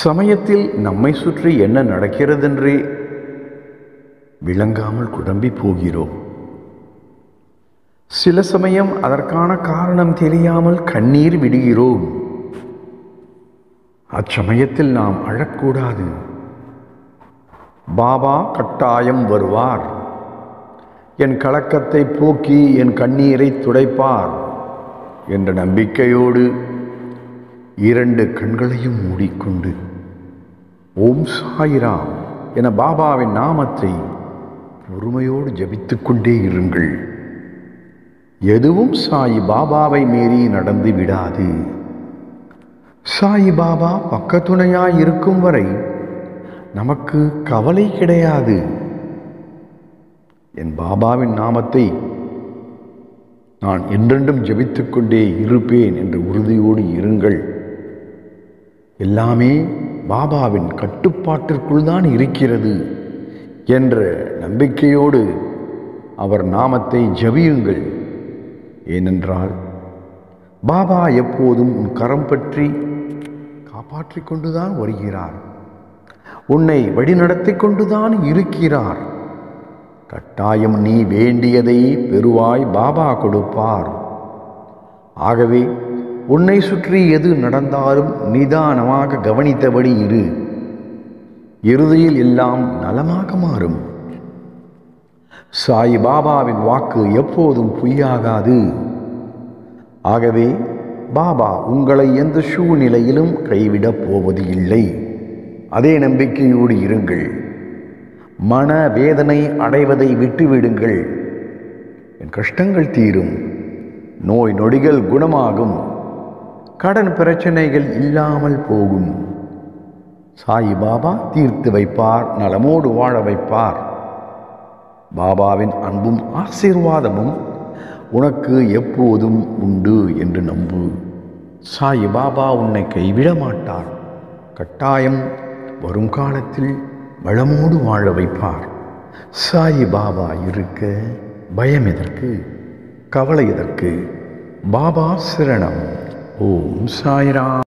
சமயத்தில் நம்மை சுற்றி என்ன நடக்கிறதென்றே விளங்காமல் குழம்பி போகிறோம் சில சமயம் அதற்கான காரணம் தெரியாமல் கண்ணீர் விடுகிறோம் அச்சமயத்தில் நாம் அழக்கூடாது பாபா கட்டாயம் வருவார் என் கலக்கத்தை போக்கி என் கண்ணீரை துடைப்பார் என்ற நம்பிக்கையோடு இரண்டு கண்களையும் மூடிக்கொண்டு ஓம் சாயிராம் என பாபாவின் நாமத்தை பொறுமையோடு ஜபித்துக் கொண்டே இருங்கள் எதுவும் சாயி பாபாவை மீறி நடந்து விடாது சாயி பாபா பக்கத்துணையாய் இருக்கும் வரை நமக்கு கவலை கிடையாது என் பாபாவின் நாமத்தை நான் என்றென்றும் ஜெபித்துக் கொண்டே இருப்பேன் என்ற உறுதியோடு இருங்கள் எல்லாமே பாபாவின் கட்டுப்பாட்டிற்குள் தான் இருக்கிறது என்ற நம்பிக்கையோடு அவர் நாமத்தை ஜபியுங்கள் ஏனென்றால் பாபா எப்போதும் உன் கரம் பற்றி காப்பாற்றிக் கொண்டுதான் வருகிறார் உன்னை வழிநடத்திக் கொண்டுதான் இருக்கிறார் கட்டாயம் நீ வேண்டியதை பெறுவாய் பாபா கொடுப்பார் ஆகவே உன்னை சுற்றி எது நடந்தாலும் நிதானமாக கவனித்தபடி இரு இறுதியில் எல்லாம் நலமாக மாறும் சாய் பாபாவின் வாக்கு எப்போதும் பொய்யாகாது ஆகவே பாபா உங்களை எந்த சூழ்நிலையிலும் கைவிடப் போவது இல்லை அதே நம்பிக்கையோடு இருங்கள் மன வேதனை அடைவதை விட்டுவிடுங்கள் என் கஷ்டங்கள் தீரும் நோய் நொடிகள் குணமாகும் கடன் பிரச்சனைகள் இல்லாமல் போகும் சாய் பாபா தீர்த்து வைப்பார் நலமோடு வாழ வைப்பார் பாபாவின் அன்பும் ஆசீர்வாதமும் உனக்கு எப்போதும் உண்டு என்று நம்பு சாய் பாபா உன்னை கைவிட மாட்டார் கட்டாயம் வரும் காலத்தில் வளமோடு வாழ வைப்பார் சாய் பாபா இருக்க பயம் எதற்கு கவலை எதற்கு பாபா சிரணம் ஓம் சாய்ராம்